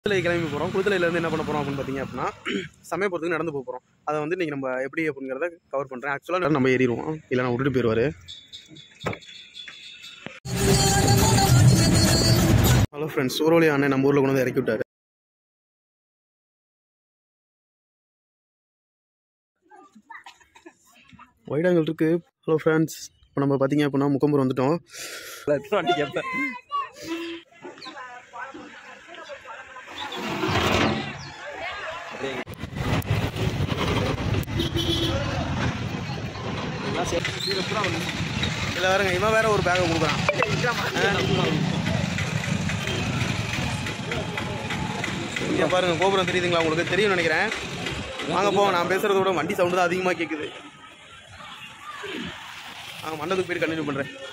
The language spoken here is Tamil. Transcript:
குளித்தலை கிளம்பி போகிறோம் குளித்தலையிலேருந்து என்ன பண்ண போகிறோம் அப்படின்னு பார்த்தீங்க அப்படின்னா சமயபுரத்துக்கு நடந்து போக போகிறோம் அதை வந்து இன்றைக்கி நம்ம எப்படி அப்படிங்கிறத கவர் பண்ணுறேன் ஆக்சுவலாக நம்ம ஏறிடுவோம் இல்லை நான் விட்டுட்டு போயிடுவார் ஹலோ ஃப்ரெண்ட்ஸ் சூரோலி அண்ணன் நம்ம ஊரில் கொண்டு வந்து இறக்கி விட்டாரு ஒயிட் ஆங்கிள் இருக்கு ஹலோ ஃப்ரெண்ட்ஸ் இப்போ நம்ம பார்த்தீங்க அப்படின்னா முக்கம்பூர் வந்துட்டோம் வண்டி கேட்பேன் இல்லை வேறங்க இவன் வேற ஒரு பேக்கை கொடுக்குறான் இங்கே பாருங்க கோபுரம் தெரியுதுங்களா உங்களுக்கு தெரியும்னு நினைக்கிறேன் வாங்க போவோம் நான் பேசுறத விட வண்டி சவுண்டு தான் அதிகமாக கேட்குது ஆ மண்டபத்துக்கு போயிட்டு கண்டினியூ பண்ணுறேன்